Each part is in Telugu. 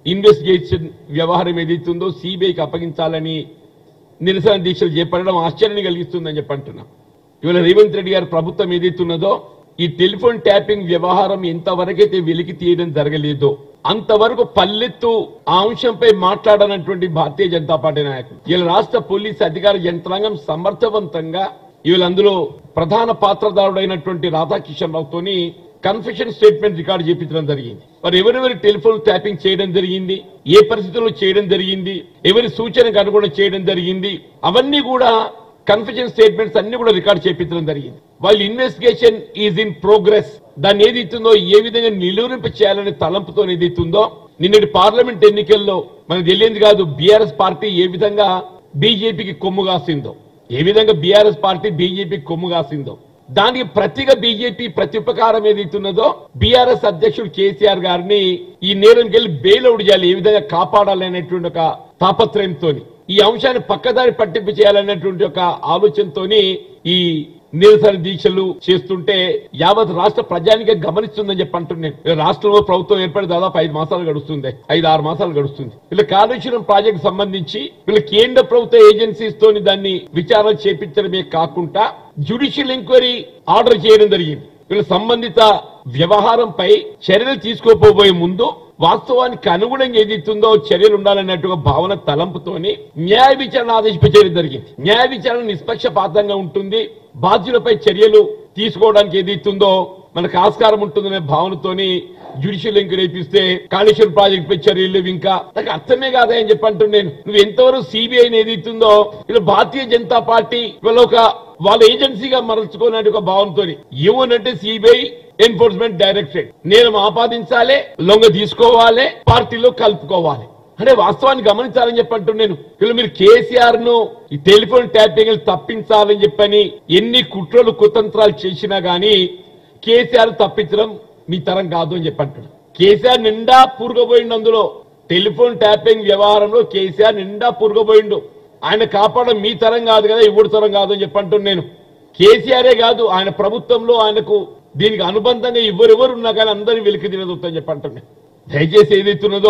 ఇన్వెస్టిగేషన్ వ్యవహారం ఏదైతుందో సిబిఐకి అప్పగించాలని నిరసన దీక్షలు చేపట్టడం ఆశ్చర్యాన్ని కలిగిస్తుందని చెప్పి అంటున్నా ఇవాళ రేవంత్ రెడ్డి గారి ప్రభుత్వం ఏదైతున్నదో ఈ టెలిఫోన్ ట్యాపింగ్ వ్యవహారం ఎంతవరకైతే వెలికి తీయడం జరగలేదో అంతవరకు పల్లెత్తు ఆ అంశంపై మాట్లాడనటువంటి భారతీయ జనతా పార్టీ నాయకులు ఇలా రాష్ట్ర పోలీస్ అధికార యంత్రాంగం సమర్థవంతంగా ఇవాళ అందులో ప్రధాన పాత్రదారుడైనటువంటి రాధాకిషన్ రావుతోని కన్ఫెషన్ స్టేట్మెంట్ రికార్డు చేపించడం జరిగింది మరి ఎవరెవరి టెలిఫోన్ ట్యాపింగ్ చేయడం జరిగింది ఏ పరిస్థితుల్లో చేయడం జరిగింది ఎవరి సూచనకు అనుగుణం చేయడం జరిగింది అవన్నీ కూడా కన్ఫెషన్ స్టేట్మెంట్స్ అన్ని కూడా రికార్డ్ చేపించడం జరిగింది వాళ్ళ ఇన్వెస్టిగేషన్ ఈజ్ ఇన్ ప్రోగ్రెస్ దాన్ని ఏది ఇస్తుందో ఏ విధంగా నిలువరింప చేయాలనే తలంపుతో ఏది ఇస్తుందో నిన్నటి పార్లమెంట్ ఎన్నికల్లో మనకు తెలియంది కాదు బీఆర్ఎస్ పార్టీ ఏ విధంగా బీజేపీకి కొమ్ము కాసిందో ఏ విధంగా బీఆర్ఎస్ పార్టీ బీజేపీకి కొమ్ము కాసిందో దానికి ప్రతిగా బీజేపీ ప్రత్యుపకారం ఏదైతున్నదో బీఆర్ఎస్ అధ్యక్షుడు కేసీఆర్ గారిని ఈ నేరంకి వెళ్ళి బెయిల్అవుట్ చేయాలి ఏ విధంగా కాపాడాలి అనేటువంటి ఒక తాపత్రయంతో ఈ అంశాన్ని పక్కదారి పట్టింపు చేయాలనేటువంటి ఒక ఆలోచనతోని ఈ నిరసన దీక్షలు చేస్తుంటే యావత్ రాష్ట్ర ప్రజానికే గమనిస్తుందని చెప్పి అంటున్నాను రాష్ట్రంలో ప్రభుత్వం ఏర్పడి దాదాపు ఐదు మాసాలు గడుస్తుంది ఐదు ఆరు మాసాలు గడుస్తుంది వీళ్ళ కాళేశ్వరం ప్రాజెక్ట్ సంబంధించి వీళ్ళ కేంద్ర ప్రభుత్వ ఏజెన్సీస్ తోని దాన్ని విచారణ చేపించడమే కాకుండా జ్యుడిషియల్ ఎంక్వైరీ ఆర్డర్ చేయడం జరిగింది వీళ్ళ సంబంధిత వ్యవహారంపై చర్యలు తీసుకోపోబోయే ముందు వాస్తవానికి అనుగుణంగా ఏదైతుందో చర్యలు ఉండాలన్నట్టుగా భావన తలంపుతోని న్యాయ విచారణ ఆదేశించడం జరిగింది న్యాయ విచారణ నిష్పక్షపాతంగా ఉంటుంది బాధ్యులపై చర్యలు తీసుకోవడానికి ఏదైతుందో మనకు ఆస్కారం ఉంటుందనే భావనతోని జ్యుడిషియల్ ఎంక్వైరీ ఇప్పిస్తే కాళేశ్వరం ప్రాజెక్ట్ పై చర్యలు లేవు ఇంకా నాకు అర్థమే కాదా అని చెప్పి అంటున్నాను నువ్వు ఎంతవరకు సిబిఐ ఏదైతుందో ఇలా భారతీయ జనతా పార్టీ ఇవాళ ఒక వాళ్ళ ఏజెన్సీగా మరల్చుకునే ఒక భావనతో ఏమనంటే సిబిఐ ఎన్ఫోర్స్మెంట్ డైరెక్టరేట్ నేను ఆపాదించాలి లొంగ తీసుకోవాలి పార్టీలో కలుపుకోవాలి అంటే వాస్తవాన్ని గమనించాలని చెప్పంటు నేను వీళ్ళు మీరు కేసీఆర్ ను ఈ టెలిఫోన్ ట్యాపింగ్ తప్పించాలని చెప్పని ఎన్ని కుట్రలు కుతంత్రాలు చేసినా గానీ కేసీఆర్ తప్పించడం మీ తరం కాదు అని చెప్పంటున్నాడు కేసీఆర్ నిండా పూరుగపోయిండు అందులో టెలిఫోన్ ట్యాపింగ్ వ్యవహారంలో కేసీఆర్ నిండా పూరుగపోయిండు ఆయన కాపాడడం మీ తరం కాదు కదా ఇవ్వడు తరం కాదు అని చెప్పంటున్నాను నేను కేసీఆరే కాదు ఆయన ప్రభుత్వంలో ఆయనకు దీనికి అనుబంధంగా ఎవరెవరు ఉన్నా కానీ అందరూ వెలికి తినదొద్దని చెప్పంటున్నాను దయచేసి ఏదైతున్నదో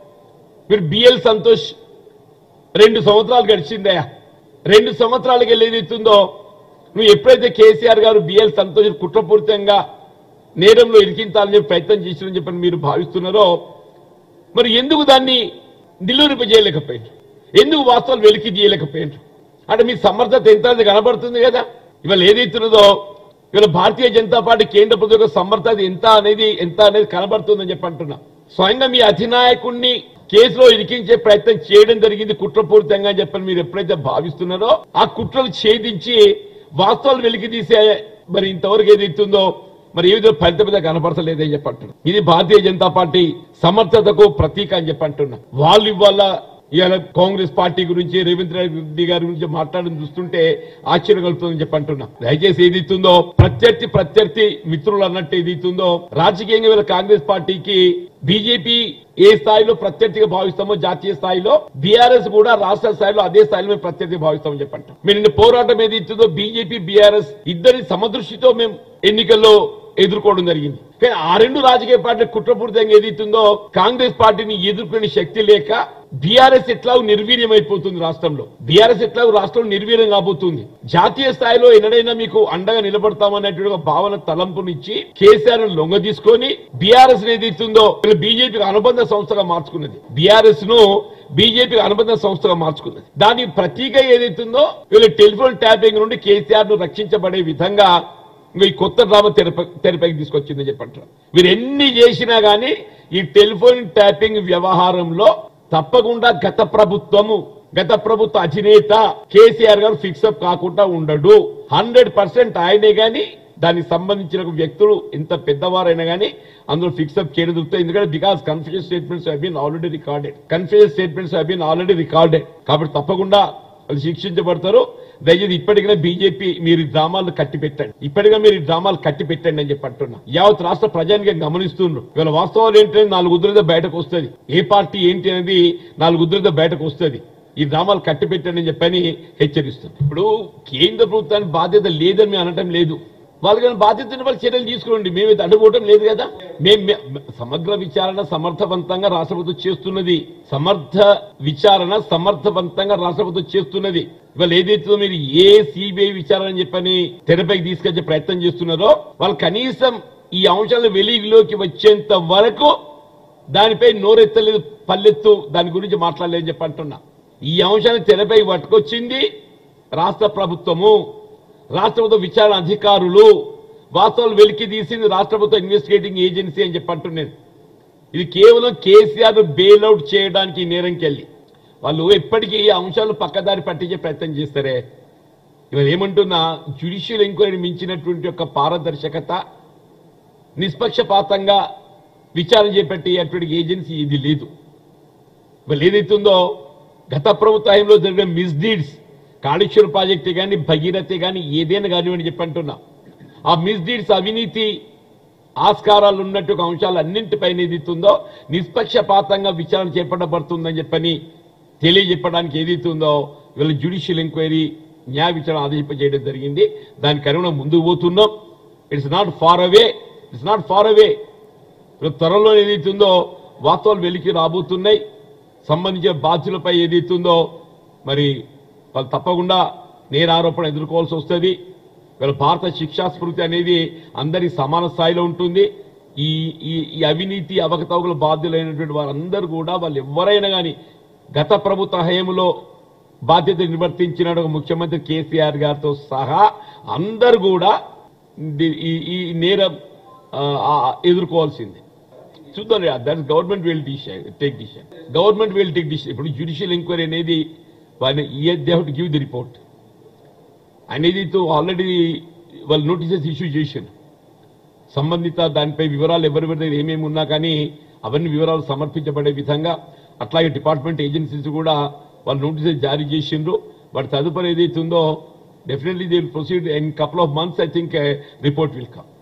మీరు బిఎల్ సంతోష్ రెండు సంవత్సరాలు గడిచిందయ్యా రెండు సంవత్సరాలకి వెళ్ళి ఏదైతుందో నువ్వు ఎప్పుడైతే కేసీఆర్ గారు బిఎల్ సంతోష్ కుట్రపూరితంగా నేరంలో ఇరికించాలని చెప్పి ప్రయత్నం చేసిరని చెప్పని మీరు భావిస్తున్నారో మరి ఎందుకు దాన్ని నిలువరింప చేయలేకపోయారు ఎందుకు వాస్తవాలు వెలికి తీయలేకపోయారు అంటే మీ సమర్థత ఎంత అనేది కనబడుతుంది కదా ఇవాళ ఏదైతున్నదో ఇవాళ భారతీయ జనతా పార్టీ కేంద్ర ప్రభుత్వ సమర్థత ఎంత అనేది ఎంత అనేది కనబడుతుందని చెప్పి అంటున్నా స్వయంగా మీ అధినాయకుణ్ణి కేసులో ఇరికించే ప్రయత్నం చేయడం జరిగింది కుట్రపూరితంగా అని చెప్పని మీరు ఎప్పుడైతే భావిస్తున్నారో ఆ కుట్రలు ఛేదించి వాస్తవాలు వెలికి తీసే మరి ఇంతవరకు ఏదైతుందో మరి ఏ విధంగా ఫలితం మీద కనపడతలేదని చెప్పి అంటున్నా ఇది భారతీయ జనతా పార్టీ సమర్థతకు ప్రతీక అని చెప్పి అంటున్నా వాళ్ళు ఇవాళ ఇవాళ కాంగ్రెస్ పార్టీ గురించి రేవంత్ రెడ్డి గారి గురించి మాట్లాడడం చూస్తుంటే ఆశ్చర్యం కలుగుతుందని చెప్పి అంటున్నా దయచేసి ఏది ఇస్తుందో ప్రత్యర్థి ప్రత్యర్థి మిత్రులు అన్నట్టు ఏది ఇస్తుందో రాజకీయంగా వీళ్ళ కాంగ్రెస్ పార్టీకి బీజేపీ ఏ స్థాయిలో ప్రత్యర్థిగా భావిస్తామో జాతీయ స్థాయిలో బీఆర్ఎస్ కూడా రాష్ట్ర స్థాయిలో అదే స్థాయిలో మేము ప్రత్యర్థిగా భావిస్తామని చెప్పంటాం మీరు నిన్న పోరాటం ఏది ఇస్తుందో బీజేపీ బీఆర్ఎస్ ఇద్దరి సమదృష్టితో మేము ఎన్నికల్లో ఎదుర్కోవడం జరిగింది కానీ ఆ రెండు రాజకీయ పార్టీల కుట్రపూరితంగా ఏదైతుందో కాంగ్రెస్ పార్టీని ఎదుర్కొనే శక్తి లేక బీఆర్ఎస్ ఎట్లా నిర్వీర్యం అయిపోతుంది రాష్ట్రంలో బీఆర్ఎస్ ఎట్లా రాష్ట్రంలో నిర్వీర్యం కాబోతుంది జాతీయ స్థాయిలో ఎన్నడైనా మీకు అండగా నిలబడతామన్నటువంటి ఒక భావన తలంపునిచ్చి కేసీఆర్ లొంగ తీసుకొని బీఆర్ఎస్ ఏదైతుందో బీజేపీకి అనుబంధ సంస్థగా మార్చుకున్నది బీఆర్ఎస్ ను బీజేపీకి అనుబంధ సంస్థగా మార్చుకున్నది దానికి ప్రతీక ఏదైతుందో వీళ్ళు టెలిఫోన్ ట్యాపింగ్ నుండి కేసీఆర్ ను రక్షించబడే విధంగా ఇంకా ఈ కొత్త డ్రామా తెరప తెరపైకి తీసుకొచ్చిందని చెప్పంటారు మీరు ఎన్ని చేసినా గానీ ఈ టెలిఫోన్ ట్యాపింగ్ వ్యవహారంలో తప్పకుండా గత ప్రభుత్వము గత ప్రభుత్వ అధినేత కేసీఆర్ గారు ఫిక్సప్ కాకుండా ఉండడు హండ్రెడ్ పర్సెంట్ ఆయనే గాని దానికి సంబంధించిన వ్యక్తులు ఎంత పెద్దవారైనా గానీ అందులో ఫిక్సప్ చేయడం దొరుకుతాయి ఎందుకంటే బికాస్ కన్ఫ్యూజన్ స్టేట్మెంట్స్ హీన్ ఆల్రెడీ రికార్డెడ్ కన్ఫ్యూజన్ స్టేట్మెంట్స్ హీన్ ఆల్రెడీ రికార్డెడ్ కాబట్టి తప్పకుండా వాళ్ళు శిక్షించబడతారు దయచేసి ఇప్పటికైనా బీజేపీ మీరు ఈ డ్రామాలు కట్టి పెట్టండి ఇప్పటిగా మీరు ఈ డ్రామాలు కట్టి పెట్టండి అని చెప్పి అంటున్నా యావత్ రాష్ట్ర ప్రజానికి గమనిస్తున్నారు ఇవాళ వాస్తవాలు ఏంటంటే నాలుగు ఉద్రిత బయటకు వస్తుంది ఏ పార్టీ ఏంటి అనేది నాలుగు ఉద్రిత బయటకు వస్తుంది ఈ డ్రామాలు కట్టి పెట్టండి అని చెప్పని హెచ్చరిస్తుంది ఇప్పుడు కేంద్ర ప్రభుత్వానికి బాధ్యత లేదని మేము అనటం లేదు వాళ్ళకి బాధ్యతని వాళ్ళు చర్యలు తీసుకోండి మేము అడ్డుకోవటం లేదు కదా మేము మే- సమగ్ర విచారణ సమర్థవంతంగా రాష్ట్ర ప్రభుత్వం చేస్తున్నది సమర్థ విచారణ సమర్థవంతంగా రాష్ట్ర ప్రభుత్వం చేస్తున్నది ఇవాళ ఏదైతే మీరు ఏ సిబిఐ విచారణ అని చెప్పని తెరపైకి తీసుకొచ్చే ప్రయత్నం చేస్తున్నారో వాళ్ళు కనీసం ఈ అంశాలు వెలుగులోకి వచ్చేంత వరకు దానిపై నోరెత్తలేదు పల్లెత్తు దాని గురించి మాట్లాడలేదని చెప్పి అంటున్నా ఈ అంశాన్ని తెరపై పట్టుకొచ్చింది రాష్ట్ర ప్రభుత్వము రాష్ట్ర ప్రభుత్వ విచారణ అధికారులు వాస్తవాలు వెలికి తీసింది రాష్ట్ర ప్రభుత్వ ఇన్వెస్టిగేటింగ్ ఏజెన్సీ అని చెప్పి అంటున్నాను ఇది కేవలం కేసీఆర్ బెయిల్అవుట్ చేయడానికి ఈ నేరంకి వెళ్ళి వాళ్ళు ఎప్పటికీ ఈ అంశాలు పక్కదారి పట్టించే ప్రయత్నం చేస్తారే ఇవాళ ఏమంటున్నా జ్యుడిషియల్ ఎంక్వైరీ మించినటువంటి యొక్క పారదర్శకత నిష్పక్షపాతంగా విచారణ చేపట్టేటువంటి ఏజెన్సీ ఇది లేదు ఇవాళ ఏదైతుందో గత ప్రభుత్వ హయాంలో జరిగిన మిస్డీడ్స్ కాళేశ్వర ప్రాజెక్టు కానీ భగీరథ కానీ ఏదైనా కానివ్వండి చెప్పంటున్నా ఆ మిస్డీడ్స్ అవినీతి ఆస్కారాలు ఉన్నట్టు ఒక అంశాలు అన్నింటిపైన ఏదైతుందో నిష్పక్షపాతంగా విచారణ చేపట్టబడుతుందని చెప్పని తెలియజెప్పడానికి ఏదైతుందో వీళ్ళ జ్యుడిషియల్ ఎంక్వైరీ న్యాయ విచారణ ఆదేశింపజేయడం జరిగింది దానికి అనుగుణంగా ముందుకు పోతున్నాం it's not far away it's not far away ఇప్పుడు త్వరలో ఏదైతుందో వాస్తవాలు వెలికి రాబోతున్నాయి సంబంధించిన బాధ్యులపై ఏదైతుందో మరి వాళ్ళు తప్పకుండా నేరారోపణ ఎదుర్కోవాల్సి వస్తుంది వీళ్ళ భారత శిక్షా స్మృతి అనేది అందరి సమాన స్థాయిలో ఉంటుంది ఈ ఈ ఈ అవినీతి అవకతవకల బాధ్యులైనటువంటి వారందరూ కూడా వాళ్ళు ఎవరైనా కానీ గత ప్రభుత్వ హయంలో బాధ్యత నిర్వర్తించిన ఒక ముఖ్యమంత్రి కేసీఆర్ గారితో సహా అందరు కూడా ది- ఈ ఈ నేరం ఆ, ఆ, ఎదుర్కోవాల్సిందే చూద్దాం that government will decision take decision government will take decision ఇప్పుడు జ్యుడిషియల్ ఎంక్వైరీ అనేది వాళ్ళని they have to give the report అనేది ఆల్రెడీ వాళ్ళు నోటీసెస్ ఇష్యూ చేశారు సంబంధిత దానిపై వివరాలు ఎవరి దగ్గర ఏమేమి ఉన్నా కానీ అవన్నీ వివరాలు సమర్పించబడే విధంగా అట్లాగే డిపార్ట్మెంట్ ఏజెన్సీస్ కూడా వాళ్ళు నోటీసెస్ జారీ చేసిండ్రు వాటి తదుపరి ఏదైతే ఉందో definitely they proceed in couple of months I think report will come